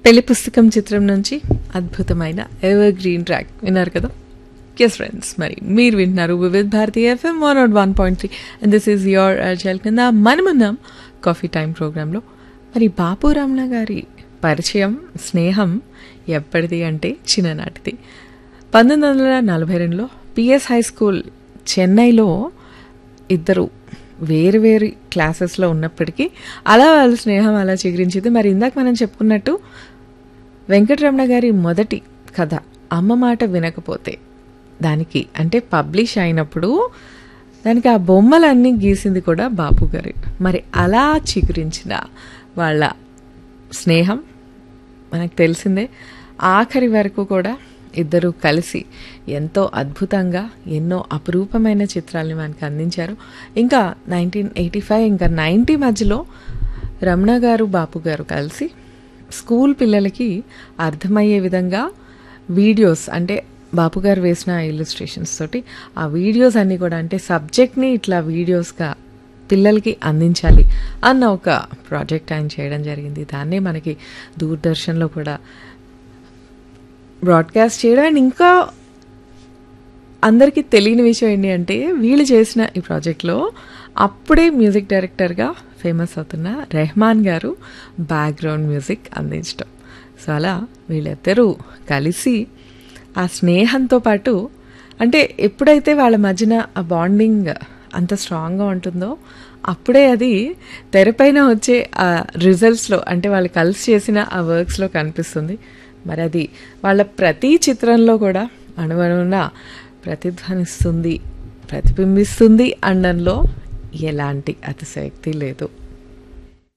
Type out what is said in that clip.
పెళ్లి పుస్తకం చిత్రం నుంచి అద్భుతమైన ఎవర్ గ్రీన్ ట్రాక్ విన్నారు కదా ఎస్ ఫ్రెండ్స్ మరి మీరు వింటున్నారు Vividh Bharati FM one nought one point three and this is your అర్జల్ కింద మనమున్నాం కాఫీ టైం ప్రోగ్రాంలో మరి బాపు రమణ గారి పరిచయం స్నేహం ఎప్పటిది అంటే చిన్ననాటిది పంతొమ్మిది వందల నలభై రెండులో పిఎస్ హై స్కూల్ చెన్నైలో ఇద్దరు వేరు వేరు క్లాసెస్లో ఉన్నప్పటికీ అలా వాళ్ళ స్నేహం అలా చిగురించింది మరి ఇందాక మనం చెప్పుకున్నట్టు వెంకటరమణ గారి మొదటి కథ అమ్మ మాట వినకపోతే దానికి అంటే పబ్లిష్ అయినప్పుడు దానికి ఆ బొమ్మలన్నీ గీసింది కూడా బాపు గారు మరి అలా చిగురించిన వాళ్ళ స్నేహం మనకు తెలిసిందే ఆఖరి వరకు కూడా ఇద్దరు కలిసి ఎంతో అద్భుతంగా ఎన్నో అపురూపమైన చిత్రాల్ని మనకు అందించారు ఇంకా నైన్టీన్ ఎయిటీ ఫైవ్ ఇంకా నైంటీ మధ్యలో రమణ గారు బాపు గారు కలిసి స్కూల్ పిల్లలకి అర్థమయ్యే విధంగా వీడియోస్ అంటే బాపు గారు వేసిన ఇల్లుస్ట్రేషన్స్ తోటి ఆ వీడియోస్ అన్నీ కూడా అంటే సబ్జెక్ట్ని ఇట్లా వీడియోస్గా పిల్లలకి అందించాలి అన్న ఒక ప్రాజెక్ట్ ఆయన చేయడం జరిగింది దాన్నే మనకి దూరదర్శన్లో కూడా బ్రాడ్కాస్ట్ చేయడం అండ్ ఇంకా అందరికీ తెలియని విషయం ఏంటి అంటే వీళ్ళు చేసిన ఈ ప్రాజెక్ట్లో అప్పుడే మ్యూజిక్ డైరెక్టర్గా ఫేమస్ అవుతున్న రెహమాన్ గారు బ్యాక్గ్రౌండ్ మ్యూజిక్ అందించడం సో అలా వీళ్ళిద్దరూ కలిసి ఆ స్నేహంతో పాటు అంటే ఎప్పుడైతే వాళ్ళ మధ్యన ఆ బాండింగ్ అంత స్ట్రాంగ్గా ఉంటుందో అప్పుడే అది తెరపైన వచ్చే ఆ రిజల్ట్స్లో అంటే వాళ్ళు కలిసి చేసిన ఆ వర్క్స్లో కనిపిస్తుంది మరి అది వాళ్ళ ప్రతి చిత్రంలో కూడా అణువణువున ప్రతిధ్వనిస్తుంది ప్రతిబింబిస్తుంది అనడంలో ఎలాంటి అతిశయక్తి లేదు